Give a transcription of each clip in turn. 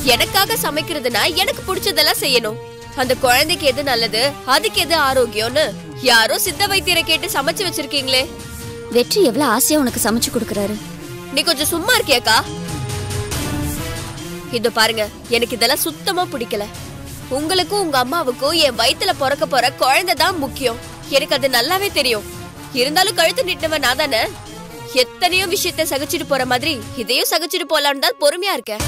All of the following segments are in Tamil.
எனக்காக சமைக்கிறதுனா எனக்கு பிடிச்சதெல்லாம் செய்யணும் அந்த குழந்தைக்கு எது நல்லது அதுக்கு எது ஆரோக்கியம்னு யாரோ சித்த வைத்தியரை கேட்டு சமைச்சு வச்சிருக்கீங்களே வெற்றி எவ்வளவு ஆசையா உனக்கு சமைச்சு கொடுக்கறாரு நீ கொஞ்சம் சும்மா இருக்கியாக்கா இது பாருங்க எனக்கு இதெல்லாம் சுத்தமா பிடிக்கல உங்களுக்கும் உங்க அம்மாவுக்கும் என் வயித்துல பிறக்க போற குழந்தை தான் முக்கியம் எனக்கு அது நல்லாவே தெரியும் இருந்தாலும் கழுத்து நிட்டவன் நான் தானே எத்தனையோ விஷயத்த சகிச்சுட்டு போற மாதிரி இதையும் சகிச்சுட்டு போலான்னு தான் பொறுமையா இருக்கேன்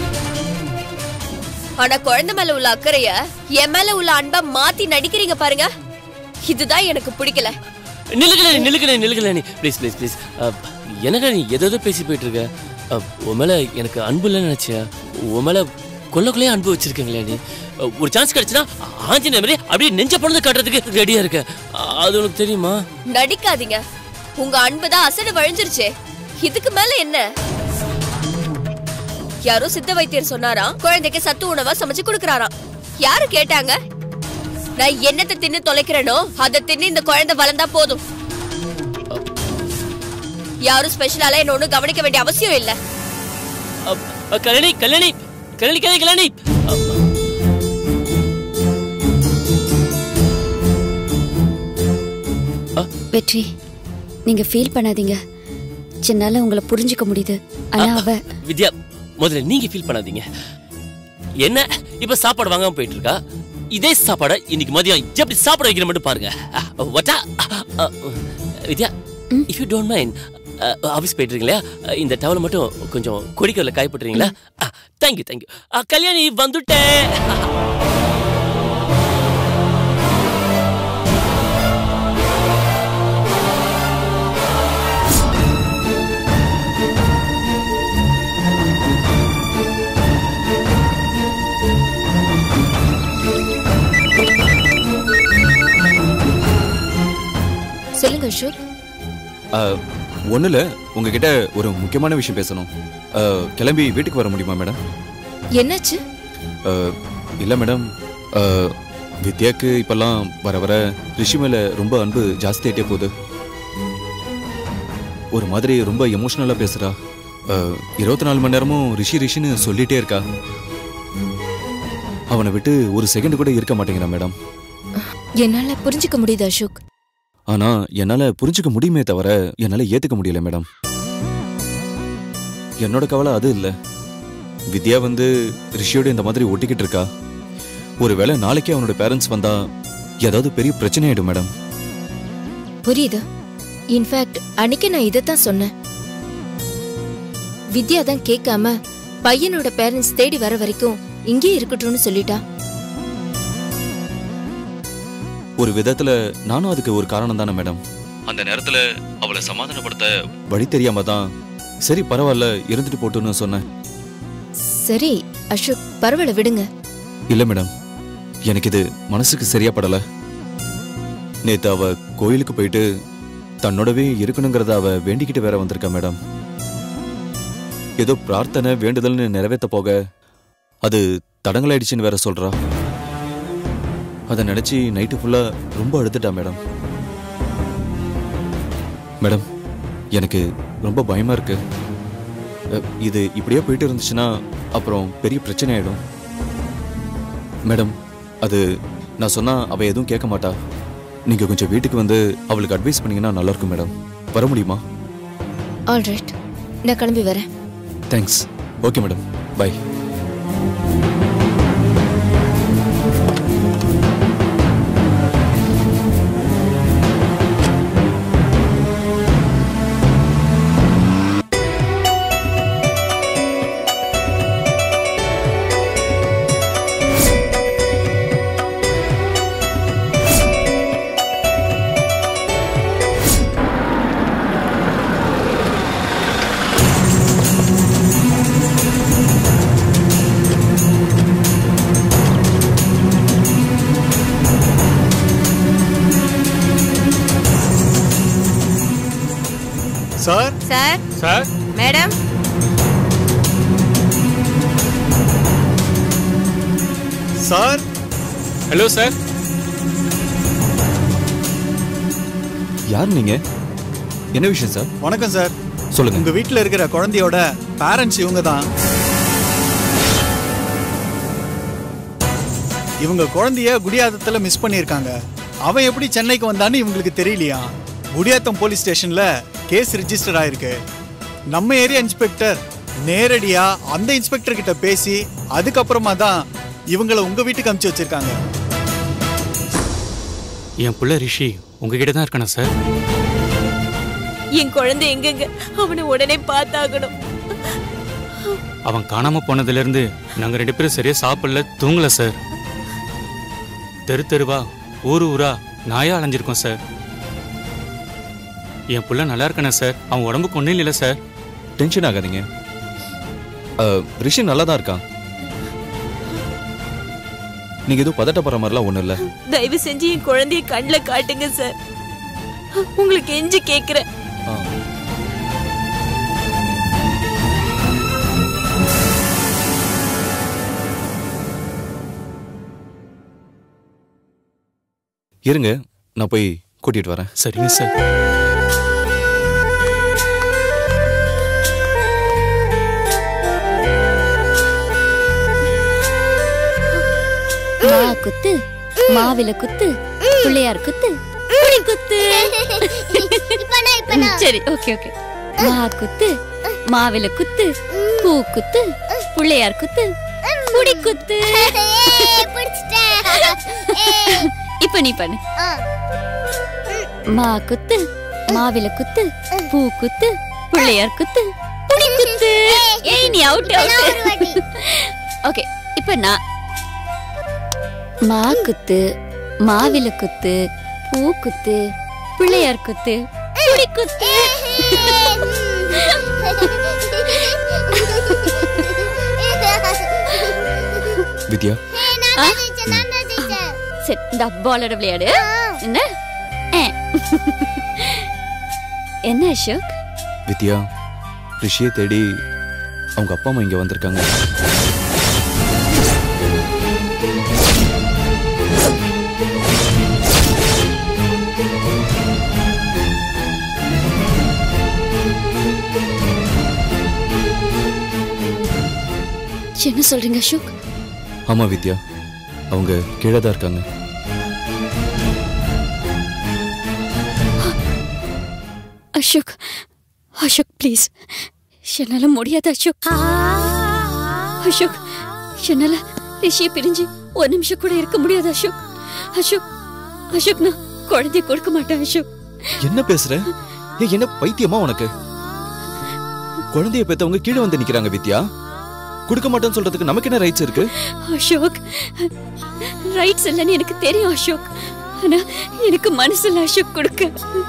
ஆனா குழந்தை மேல உள்ள அக்கறைய என் மேல உள்ள அன்பா மாத்தி நடிக்கிறீங்க பாருங்க இதுதான் எனக்கு பிடிக்கல நிலுக்கல நிலுக்கல நிலுக்கல நீ ப்ளீஸ் ப்ளீஸ் ப்ளீஸ் எனக்கு நீ எதோ பேசி போயிட்டு இருக்க அஹ், உன் மேல எனக்கு அன்பு இல்லைன்னு நினைச்சியா உன் மேல கொள்ளக்குள்ளேயே அன்பு வச்சிருக்கீங்களே நீ அஹ், ஒரு சான்ஸ் கிடைச்சுன்னா ஆஞ்சநேய மாதிரி அப்படியே நெஞ்ச பிறந்து காட்டுறதுக்கு ரெடியா இருக்க அஹ், அது உனக்கு தெரியுமா நடிக்காதீங்க உங்க அன்பு தான் அசடு வழிஞ்சிருச்சே இதுக்கு மேல என்ன யாரோ சித்த வைத்தியர் சொன்னாராம் குழந்தைக்கு சத்து உணவா சமைச்சு கொடுக்கறாராம் யாரு கேட்டாங்க நான் என்னத்தை தின்னு தொலைக்கிறேனோ அதை தின்னு இந்த குழந்தை வளர்ந்தா போதும் யாரும் ஸ்பெஷலால என்ன ஒண்ணும் கவனிக்க வேண்டிய அவசியம் இல்ல அஹ், அஹ், கல்யாணி கல்யாணி கல்யாணி கல்யாணி கல்யாணி அஹ், வெற்றி நீங்க ஃபீல் பண்ணாதீங்க சின்னால உங்களை புரிஞ்சுக்க முடியுது ஆனா அவ வித்யா முதல்ல நீங்க ஃபீல் பண்ணாதீங்க என்ன இப்ப சாப்பாடு வாங்காம போயிட்டு இருக்கா இதே சாப்பாடை இன்னைக்கு மதியம் எப்படி சாப்பிட வைக்கிற மட்டும் பாருங்க அஹ், வட்டா அஹ், Vidya if you don't mind office போயிட்டு இருக்கீங்களா அஹ், இந்த டவலை மட்டும் கொஞ்சம் கொடிக்கல காயப்பட்டுறீங்களா தேங்க்யூ தேங்க்யூ கல்யாணி வந்துட்டேன் சொல்லுங்க அசோக் ஒன்றும் இல்லை உங்ககிட்ட ஒரு முக்கியமான விஷயம் பேசணும் ஆ, கிளம்பி வீட்டுக்கு வர முடியுமா மேடம் என்னாச்சு இல்லை மேடம் ஆ, வித்யாக்கு இப்பெல்லாம் வர வர ரிஷி மேலே ரொம்ப அன்பு ஜாஸ்தியாயிட்டே போகுது ஒரு மாதிரி ரொம்ப எமோஷ்னலாக பேசுகிறா இருபத்தி நாலு மணி நேரமும் ரிஷி ரிஷின்னு சொல்லிட்டே இருக்கா அவனை விட்டு ஒரு செகண்ட் கூட இருக்க மாட்டேங்கிறான் மேடம் என்னால புரிஞ்சுக்க முடியுது அசோக் ஆனா என்னால புரிஞ்சுக்க முடியுமே தவிர என்னால ஏத்துக்க முடியல மேடம் என்னோட கவலை அது இல்ல வித்யா வந்து ரிஷியோட இந்த மாதிரி ஒட்டிக்கிட்டு இருக்கா ஒருவேளை நாளைக்கே அவனோட பேரண்ட்ஸ் வந்தா ஏதாவது பெரிய பிரச்சனை ஆயிடும் மேடம் புரியுது இன்ஃபேக்ட் அன்னைக்கு நான் இதைத்தான் சொன்னேன் வித்யா தான் கேட்காம பையனோட பேரண்ட்ஸ் தேடி வர வரைக்கும் இங்கே இருக்கட்டும்னு சொல்லிட்டா ஒரு விதத்துல நானும் அதுக்கு ஒரு காரணம் தானே மேடம் அந்த நேரத்துல அவளை சமாதானப்படுத்த வழி தெரியாம தான் சரி பரவாயில்ல இருந்துட்டு போட்டுன்னு சொன்னேன் சரி அசோக் பரவாயில்ல விடுங்க இல்ல மேடம் எனக்கு இது மனசுக்கு சரியா படல நேத்து அவ கோயிலுக்கு போயிட்டு தன்னோடவே இருக்கணுங்கிறத அவ வேண்டிக்கிட்டு வேற வந்திருக்கா மேடம் ஏதோ பிரார்த்தனை வேண்டுதல்னு நிறைவேத்த போக அது தடங்கலாயிடுச்சுன்னு வேற சொல்றா அதை நினைச்சு நைட்டு ஃபுல்லா ரொம்ப அழுதுட்டா மேடம் மேடம் எனக்கு ரொம்ப பயமா இருக்கு அ, இது இப்படியே போயிட்டு இருந்துச்சுன்னா அப்புறம் பெரிய பிரச்சனை ஆயிடும் மேடம் அது நான் சொன்னா அவ எதுவும் கேட்க மாட்டா நீங்க கொஞ்சம் வீட்டுக்கு வந்து அவளுக்கு அட்வைஸ் பண்ணீங்கன்னா நல்லா இருக்கும் மேடம் வர முடியுமா ஆல்ரைட் நான் கிளம்பி வரேன் thanks okay madam bye sir sir sir madam sir hello sir யார் நீங்க என்ன விஷயம் சார் வணக்கம் சார் சொல்லுங்க உங்க வீட்ல இருக்கிற குழந்தையோட பேரண்ட்ஸ் இவங்க தான் இவங்க குழந்தைய குடியாத்தத்துல மிஸ் பண்ணியிருக்காங்க அவன் எப்படி சென்னைக்கு வந்தான்னு இவங்களுக்கு தெரியலையா குடியாத்தம் போலீஸ் ஸ்டேஷன்ல கேஸ் ரிஜிஸ்டர் ஆயிருக்கு நம்ம ஏரியா இன்ஸ்பெக்டர் நேரடியா அந்த இன்ஸ்பெக்டர் கிட்ட பேசி அதுக்கப்புறமா தான் இவங்களை உங்க வீட்டுக்கு அனுப்பிச்சு வச்சிருக்காங்க என் புள்ள ரிஷி உங்ககிட்ட தான் இருக்கானா சார் என் குழந்தை எங்கெங்க அவனை உடனே பார்த்தாகணும் அவன் காணாம போனதுல இருந்து நாங்க ரெண்டு பேரும் சரியா சாப்பிடல தூங்கல சார் தெரு தெருவா ஊரு ஊரா நாயா அலைஞ்சிருக்கோம் சார் என் புள்ள நல்லா இருக்கானே சார் அவன் உடம்புக்கு ஒன்றும் இல்லை சார் டென்ஷன் ஆகாதீங்க அஹ், ரிஷி நல்லா தான் இருக்கான் நீங்க எதுவும் பதட்டப்படுற மாதிரிலாம் ஒண்ணும் இல்ல தயவு செஞ்சு என் குழந்தைய கண்ணில் காட்டுங்க சார் உங்களுக்கு எஞ்சி கேக்குறேன் ஆ. இருங்க நான் போய் கூட்டிட்டு வரேன் சரிங்க சார் மா குத்து மாவில குத்து பிள்ளையார் குத்து புடி குத்து சரி ஓகே ஓகே மா குத்து மாவில குத்து பூ குத்து பிள்ளையார் குத்து புடி குத்து இப்ப நீ பண்ணு மா குத்து மாவில குத்து பூ குத்து பிள்ளையார் குத்து புடி குத்து ஏய் நீ அவுட் அவுட் ஓகே இப்ப நான் மா குத்து மாவில குத்து பூ குத்து பிள்ளையார் குத்து புடி குத்து வித்யா சரி இந்த பாலோட விளையாடு என்ன ஆ. என்ன அசோக் வித்யா ரிஷியை தேடி அவங்க அப்பா அம்மா இங்க வந்திருக்காங்க என்ன சொல்றீங்க அசோக் ஆமா வித்யா அவங்க கீழே தான் இருக்காங்க அசோக் அசோக் ப்ளீஸ் என்னால முடியாது அசோக் அசோக் என்னால ரிஷியை பிரிஞ்சு ஒரு நிமிஷம் கூட இருக்க முடியாது அசோக் அசோக் அசோக் நான் குழந்தைய கொடுக்க மாட்டேன் அசோக் என்ன பேசுற ஏய், என்ன பைத்தியமா உனக்கு குழந்தைய பெத்தவங்க கீழே வந்து நிக்கிறாங்க வித்யா கொடுக்க மாட்டேன்னு சொல்றதுக்கு நமக்கு என்ன ரைட்ஸ் இருக்கு அசோக் ரைட்ஸ் இல்லைன்னு எனக்கு தெரியும் அசோக் ஆனா எனக்கு மனசு இல்லை அசோக் கொடுக்க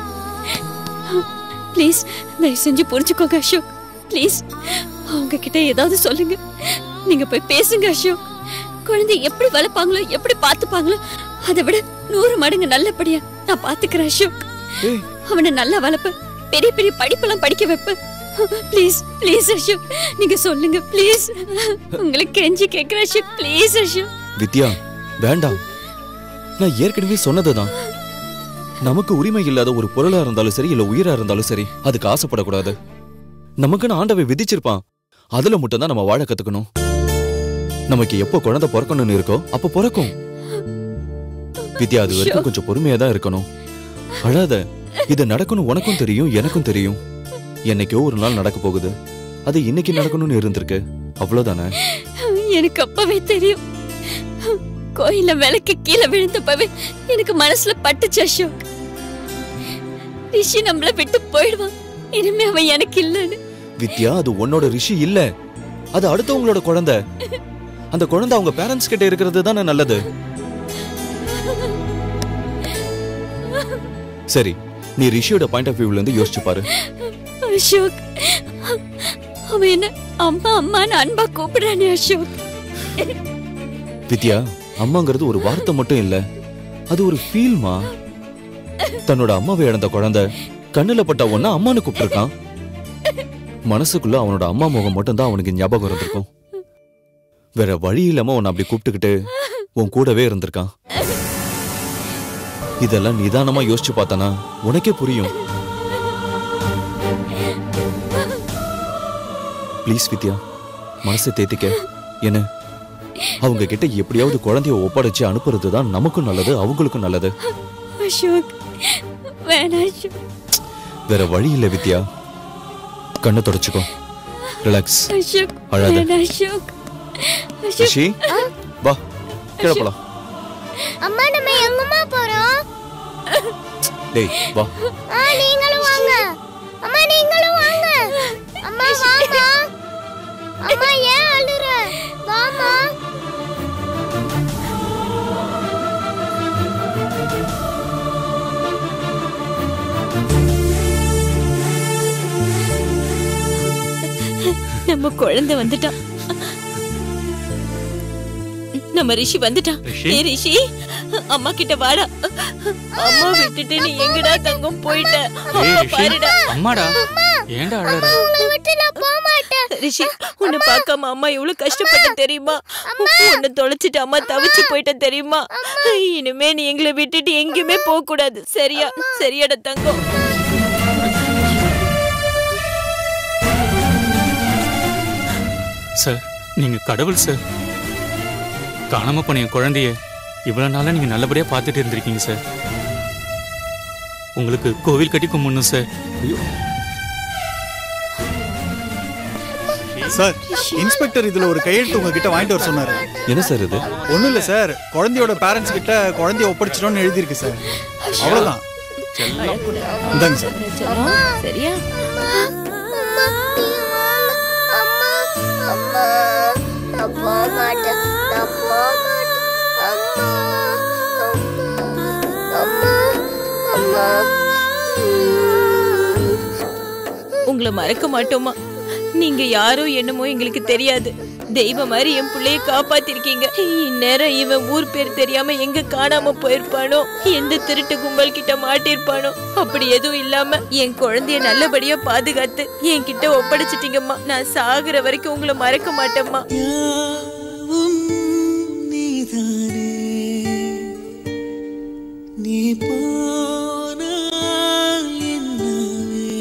ப்ளீஸ் தயவு செஞ்சு புரிஞ்சுக்கோங்க அசோக் ப்ளீஸ் அவங்க கிட்ட ஏதாவது சொல்லுங்க நீங்க போய் பேசுங்க அசோக் குழந்தை எப்படி வளர்ப்பாங்களோ எப்படி பார்த்துப்பாங்களோ அதை விட நூறு மடங்கு நல்லபடியா நான் பாத்துக்கிறேன் அசோக் ஏய் அவனை நல்லா வளர்ப்பேன் பெரிய பெரிய படிப்பெல்லாம் படிக்க வைப்பேன் ப்ளீஸ் ப்ளீஸ் அசோக் நீங்க சொல்லுங்க ப்ளீஸ் உங்களுக்கு கெஞ்சி கேட்கிறேன் அசோக் ப்ளீஸ் அசோக் வித்யா வேண்டாம் நான் ஏற்கனவே சொன்னதுதான் நமக்கு உரிமை இல்லாத ஒரு பொருளா இருந்தாலும் சரி இல்ல உயிரா இருந்தாலும் சரி அதுக்கு ஆசைப்படக்கூடாது நமக்குன்னு ஆண்டவை விதிச்சிருப்பான் அதுல மட்டும் தான் நம்ம வாழ கத்துக்கணும் நமக்கு எப்போ குழந்தை பிறக்கணும்னு இருக்கோ அப்ப பிறக்கும் வித்யா அது வரைக்கும் கொஞ்சம் பொறுமையா தான் இருக்கணும் அழாத இது நடக்கணும் உனக்கும் தெரியும் எனக்கும் தெரியும் என்னைக்கோ ஒரு நாள் நடக்க போகுது அது இன்னைக்கு நடக்கணும்னு இருந்திருக்கு அவ்வளவுதானே எனக்கு அப்பவே தெரியும் கோயில விளக்கு கீழே விழுந்தப்பவே எனக்கு மனசுல பட்டுச்சு அசோக் ரிஷி நம்மள விட்டு போயிடுவான் இனிமே அவன் எனக்கு இல்லைன்னு வித்யா அது உன்னோட ரிஷி இல்ல அது அடுத்தவங்களோட குழந்தை அந்த குழந்தை அவங்க பேரண்ட்ஸ் கிட்ட இருக்கிறது தானே நல்லது சரி நீ ரிஷியோட பாயிண்ட் ஆஃப் வியூல இருந்து யோசிச்சு பாரு அசோக் அவன் என்ன அம்மா அம்மான்னு அன்பா கூப்பிடுறானே அசோக் வித்யா அம்மாங்கிறது ஒரு வார்த்தை மட்டும் இல்ல அது ஒரு ஃபீல்மா தன்னோட அம்மாவை இழந்த குழந்தை கண்ணுல பட்ட ஒன்னா அம்மான்னு கூப்பிட்டிருக்கான் மனசுக்குள்ள அவனோட அம்மா முகம் மட்டும்தான் அவனுக்கு ஞாபகம் இருந்திருக்கும் வேற வழி இல்லாம உன்னை அப்படி கூப்பிட்டுக்கிட்டு உன் கூடவே இருந்திருக்கான் இதெல்லாம் நிதானமா யோசிச்சு பார்த்தானா உனக்கே புரியும் ப்ளீஸ் வித்யா மனசை தேத்திக்க என்ன அவங்க கிட்ட எப்படியாவது குழந்தைய ஒப்படைச்சு அனுப்புறது தான் நமக்கும் நல்லது அவங்களுக்கும் நல்லது அசோக் வேணாம் அசோக் வேற வழி இல்ல வித்யா கண்ணை தொடச்சுக்கோ ரிலாக்ஸ் அசோக் அழாத. வேணாம் அசோக் அசோக் ரிஷி வா கீழே போலாம் அம்மா நம்ம எங்கம்மா போறோம் டேய் வா ஆ நீங்களும் வாங்க அம்மா நீங்களும் வாங்க அம்மா வாமா அம்மா ஏன் அழுற வாமா நம்ம குழந்தை வந்துட்டான் நம்ம ரிஷி வந்துட்டான் ரிஷி? ஏ ரிஷி அம்மா கிட்ட வாடா அம்மா விட்டுட்டு நீ எங்கடா தங்கம் போயிட்ட ஏய் அம்மா ரிஷி பாருடா அம்மாடா ஏன்டா அழற உங்களை விட்டு நான் போக மாட்டேன் ரிஷி உன்னை பார்க்காம அம்மா எவ்வளவு கஷ்டப்பட்ட தெரியுமா உன்னை தொலைச்சிட்டு அம்மா தவிச்சு போயிட்ட தெரியுமா இனிமே நீ எங்களை விட்டுட்டு எங்கேயுமே போக கூடாது சரியா சரியாடா தங்கம் சார் நீங்க கடவுள் சார் காணாம போன என் குழந்தைய இவ்வளவு நாளா நீங்க நல்லபடியா பார்த்துட்டு இருந்திருக்கீங்க சார் உங்களுக்கு கோவில் கட்டி கும்பிடணும் சார் சார் இன்ஸ்பெக்டர் இதுல ஒரு கையெழுத்து உங்ககிட்ட வாங்கிட்டு வர சொன்னாரு என்ன சார் இது ஒண்ணும் இல்ல சார் குழந்தையோட பேரண்ட்ஸ் கிட்ட குழந்தைய ஒப்படைச்சிட்டோம்னு எழுதியிருக்கு சார் அவ்வளவுதான் இந்தாங்க சார் செல்லம், சரியா அம்மா நீ வாங்க. அம்மா அம்மா நான் போக மாட்டேன் நான் போக மாட்டேன் அம்மா அம்மா அம்மா அம்மா உங்களை மறக்க மாட்டோமா நீங்க யாரோ என்னமோ எங்களுக்கு தெரியாது தெய்வம் மாதிரி என் பிள்ளைய காப்பாத்திருக்கீங்க இந்நேரம் இவன் ஊர் பேர் தெரியாம எங்க காணாம போயிருப்பானோ எந்த திருட்டு கும்பல் கிட்ட மாட்டிருப்பானோ அப்படி எதுவும் இல்லாம என் குழந்தைய நல்லபடியா பாதுகாத்து என்கிட்ட ஒப்படைச்சிட்டீங்கம்மா நான் சாகுற வரைக்கும் உங்களை மறக்க மாட்டேம்மா யாவும் நீதானே நீ போனால் என்னவே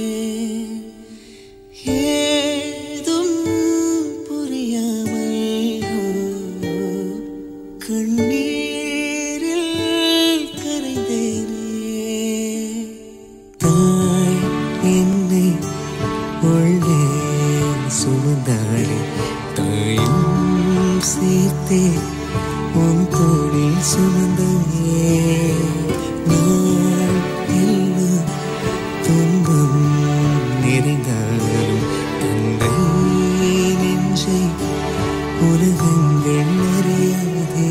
ஏதும் புரியாமல் கண்ணீரில் கரைந்தேனே தாய் என்னை உள்ளே சுமந்தாளே தாயும் சேர்த்தே உன் தோளில் சுமந்தையே நான் எல்லாம் துன்பம் நிறைந்தாலும் தந்தை நெஞ்சை உலகங்கள் அறியாதே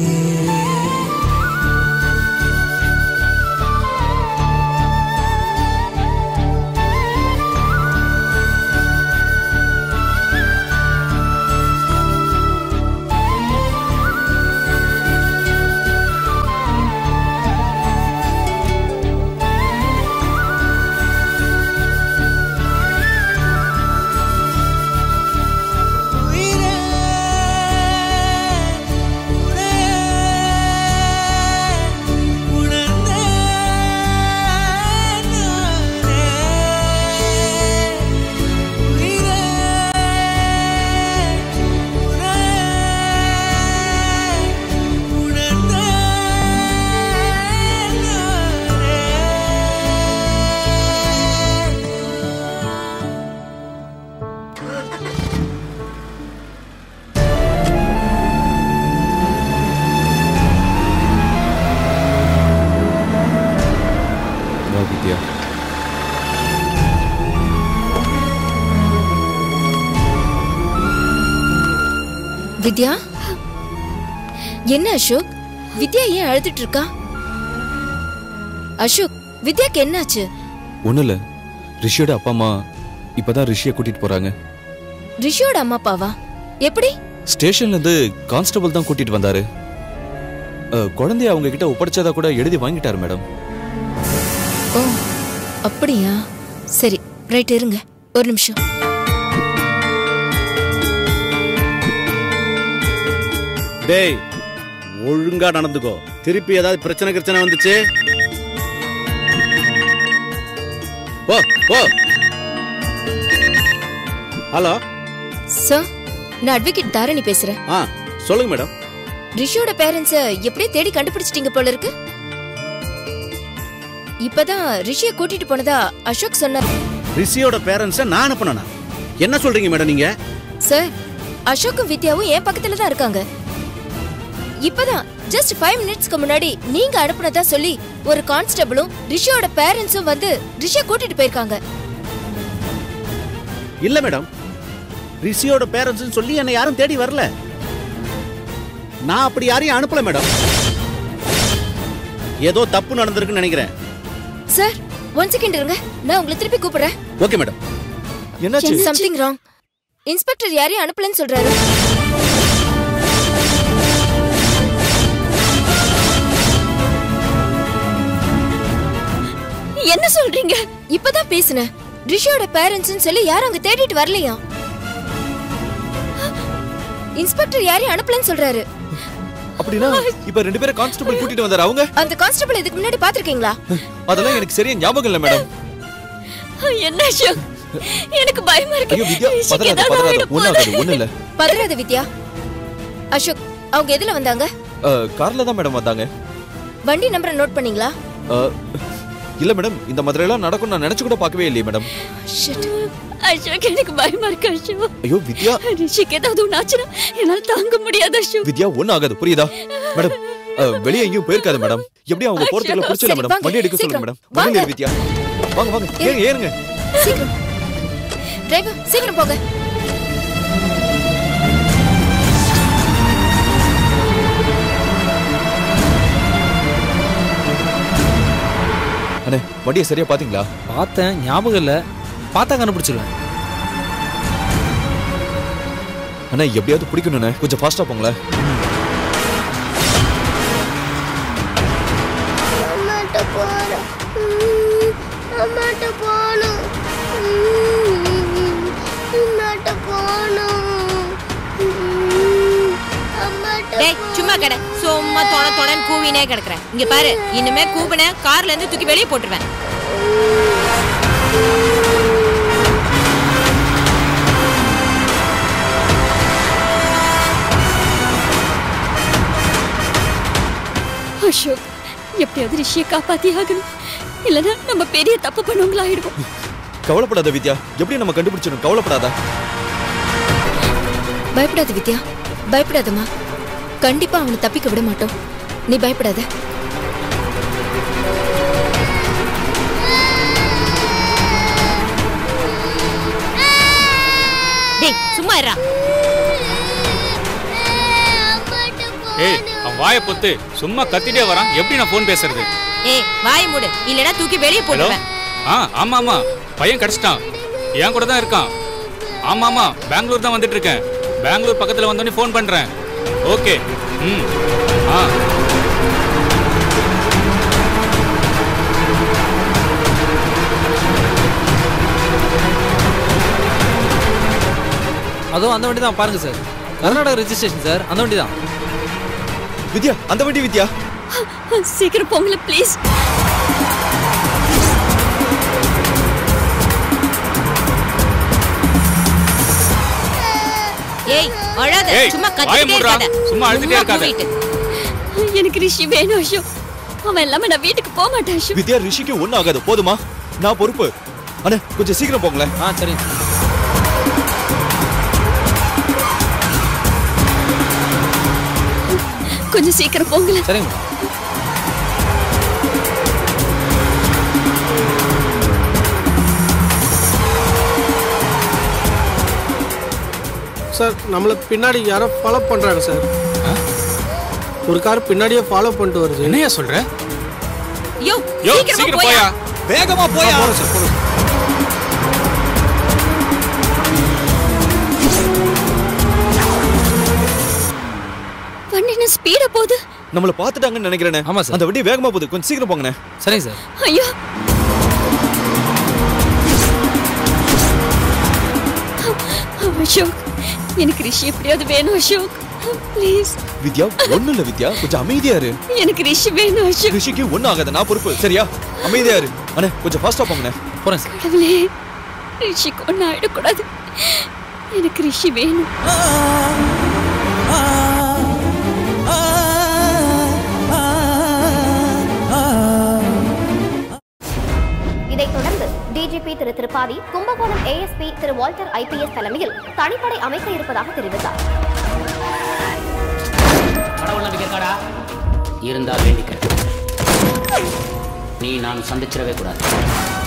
உயிரே உணர்ந்தே நானே உயிரே உணர்ந்தே நானே வா வித்யா வித்யா என்ன அசோக் வித்யா ஏன் அழுதுட்டு இருக்கா அசோக் வித்யாக்கு என்னாச்சு ஒண்ணும் இல்ல ரிஷியோட அப்பா அம்மா இப்பதான் ரிஷியை கூட்டிட்டு போறாங்க ரிஷியோட அம்மா அப்பாவா எப்படி ஸ்டேஷன்ல இருந்து கான்ஸ்டபிள் தான் கூட்டிட்டு வந்தாரு அஹ், குழந்தைய அவங்க கிட்ட ஒப்படைச்சதா கூட எழுதி வாங்கிட்டாரு மேடம் ஓ அப்படியா சரி ரைட் இருங்க ஒரு நிமிஷம் டேய் ஒழுங்கா நடந்துக்கோ திருப்பி ஏதாவது பிரச்சனை பிரச்சனை வந்துச்சு ஓ ஓ ஹலோ சார் நான் அட்வொகேட் தாரணி பேசுறேன் ஆ சொல்லுங்க மேடம் ரிஷியோட பேரண்ட்ஸ எப்படியே தேடி கண்டுபிடிச்சிட்டீங்க போல இருக்கு இப்பதான் ரிஷிய கூட்டிட்டு போனதா அசோக் சொன்னார் ரிஷியோட பேரண்ட்ஸை நான் அனுப்புனேனா என்ன சொல்றீங்க மேடம் நீங்க சார் அசோக்கும் வித்யாவும் என் பக்கத்துல தான் இருக்காங்க இப்பதான் ஜஸ்ட் ஃபைவ் மினிட்ஸ்க்கு முன்னாடி நீங்க அனுப்புனதா சொல்லி ஒரு கான்ஸ்டபிளும் ரிஷியோட பேரண்ட்ஸும் வந்து ரிஷிய கூட்டிட்டு போயிருக்காங்க இல்ல மேடம் ரிஷியோட பேரண்ட்ஸ் சொல்லி என்னை யாரும் தேடி வரல நான் அப்படி யாரையும் அனுப்பல மேடம் ஏதோ தப்பு நடந்திருக்குன்னு நினைக்கிறேன் சார் ஒன் செகண்ட் இருங்க நான் உங்களை திருப்பி கூப்பிடுறேன் ஓகே மேடம் என்னாச்சு சம்திங் ராங் இன்ஸ்பெக்டர் யாரையும் அனுப்பலன்னு சொல்றாரு என்ன சொல்றீங்க இப்பதான் பேசுனேன் ரிஷியோட பேரண்ட்ஸ் சொல்லி யாரும் அங்க தேடிட்டு வரலையா இன்ஸ்பெக்டர் யாரையும் அனுப்பலன்னு சொல்றாரு அப்படின்னா இப்ப ரெண்டு பேரும் கான்ஸ்டபிள் கூட்டிட்டு வந்தாரு அவங்க அந்த கான்ஸ்டபிள் இதுக்கு முன்னாடி பாத்திருக்கீங்களா அதெல்லாம் எனக்கு சரியா ஞாபகம் இல்ல மேடம் என்ன அசோக் எனக்கு பயமா இருக்கு ஐயோ வித்யா ரிஷிக்கு பதறாத ஏதாவது பதறாத ஆயிடப் ஒண்ணு போகுது. ஆகாது ஒண்ணு இல்ல பதறாத வித்யா அசோக் அவங்க எதுல வந்தாங்க அஹ், கார்ல தான் மேடம் வந்தாங்க வண்டி நம்பரை நோட் பண்ணீங்களா அஹ், இல்ல மேடம் இந்த மாதிரி எல்லாம் நடக்கும் நான் நினைச்சு கூட பார்க்கவே இல்லையே மேடம் Shit. அசோக் எனக்கு பயமா இருக்கு அசோக் ஐயோ வித்யா ரிஷிக்கு ஏதாவது ஒண்ணு ஆச்சுன்னா என்னால தாங்க முடியாது அசோக் வித்யா ஒண்ணு ஆகாது புரியுதா மேடம் அஹ், வெளியே எங்கேயும் போயிருக்காது மேடம் எப்படி அவங்க போறதுக்குள்ள புடிச்சல சரி, மேடம் வாங்க, வண்டி எடுக்க சொல்லுங்க சீக்கிரம், மேடம் வாங்க. வண்டி வித்யா வாங்க வாங்க ஏறுங்க ஏறுங்க சீக்கிரம் டிரைவர் சீக்கிரம் போங்க அண்ணே வண்டியை சரியா பாத்தீங்களா பார்த்தேன் ஞாபகம் இல்ல பார்த்தா கண்டுபிடிச்சிருவேன் அண்ணா எப்படியாவது பிடிக்கணுண்ணே கொஞ்சம் ஃபாஸ்டா போங்களேன் அம்மாட்ட போறேன் உம், அம்மாட்ட போகணும் உம், அம்மாட்ட போகணும் உம், அம்மாட்ட டேய் சும்மா கடை சும்மா தொண தொணன்னு கூவினே கிடக்குறேன் இங்க பாரு இனிமே கூப்பின கார்ல இருந்து தூக்கி வெளியே போட்டுருவேன் அசோக் எப்படியாவது ரிஷியை காப்பாத்தி ஆகணும் இல்லனா நம்ம பெரிய தப்பு பண்ணுவங்களா ஆயிடுவோம் கவலைப்படாத வித்யா எப்படி நம்ம கண்டுபிடிச்சிடும் கவலைப்படாத பயப்படாத வித்யா பயப்படாதம்மா கண்டிப்பா அவனை தப்பிக்க விட மாட்டோம் நீ பயப்படாத டேய் சும்மா இருடா ஏய் அவன் வாயை பொத்து சும்மா கத்திட்டே வரான் எப்படி நான் ஃபோன் பேசுறது ஏய் வாய மூடு இல்லனா தூக்கி வெளியே ஹலோ போட்டுருவேன் ஆ ஆமா ஆமா பையன் கிடைச்சிட்டான் என் கூட தான் இருக்கான் ஆமா ஆமா பெங்களூர் தான் வந்துட்டு இருக்கேன் பெங்களூர் பக்கத்துல வந்தோடனே ஃபோன் பண்றேன் ஓகே ம் ஆ அதுவும் அந்த வண்டி தான் பாருங்க சார் கர்நாடகா ரெஜிஸ்ட்ரேஷன் சார் அந்த வண்டி தான் வித்யா அந்த வண்டி வித்யா சீக்கிரம் போங்களேன் ப்ளீஸ் ஏய் அழாத ஏய், சும்மா வாயை கத்திட்டே மூடுறா. இருக்காத சும்மா அழுதுட்டே இருக்காத. கூவிட்டு. எனக்கு ரிஷி வேணும் அசோக் அவன் இல்லாம நான் வீட்டுக்கு போக மாட்டேன் அசோக் வித்யா ரிஷிக்கு ஒன்றும் ஆகாது போதுமா நான் பொறுப்பு அண்ணே கொஞ்சம் சீக்கிரம் போங்களேன் ஆ சரி கொஞ்சம் சீக்கிரம் போங்களேன் சரிங்க சார் நம்மள பின்னாடி யாரோ ஃபாலோ பண்றாங்க சார் ஒரு கார் பின்னாடியே ஃபாலோ பண்ணிட்டு வருது என்னையா சொல்ற யோ யோ சீக்கிரமா சீக்கிரம் போயா போயா வேகமா போயா போறோம் சார் போறோம் வண்டி என்ன ஸ்பீடா போகுது நம்மள பாத்துட்டாங்கன்னு நினைக்கிறேனே ஆமா சார். அந்த வண்டி வேகமா போகுது கொஞ்சம் சீக்கிரம் போங்கண்ணே சரிங்க சார் ஐயோ அசோக் எனக்கு ரிஷி எப்படியாவது வேணும் அசோக் ப்ளீஸ் வித்யா ஒண்ணும் இல்ல வித்யா கொஞ்சம் அமைதியா இரு எனக்கு ரிஷி வேணும் அசோக் ரிஷிக்கு ஒண்ணும் ஆகாது நான் பொறுப்பு சரியா அமைதியா இரு அண்ணே கொஞ்சம் ஃபாஸ்டா போங்கண்ணே போறேன் சார் கடவுளே ரிஷிக்கு ஒன்றும் ஆயிடக்கூடாது எனக்கு ரிஷி வேணும் ஆ Thiru Tripathi Kumbakonam ASP Thiru Walter IPS தலைமையில் தனிப்படை அமைக்க இருப்பதாக தெரிவித்தார் கடவுள் நம்பிக்கை இருக்காடா இருந்தால் வேண்டிக்க நீ நான் சந்திச்சிடவே கூடாது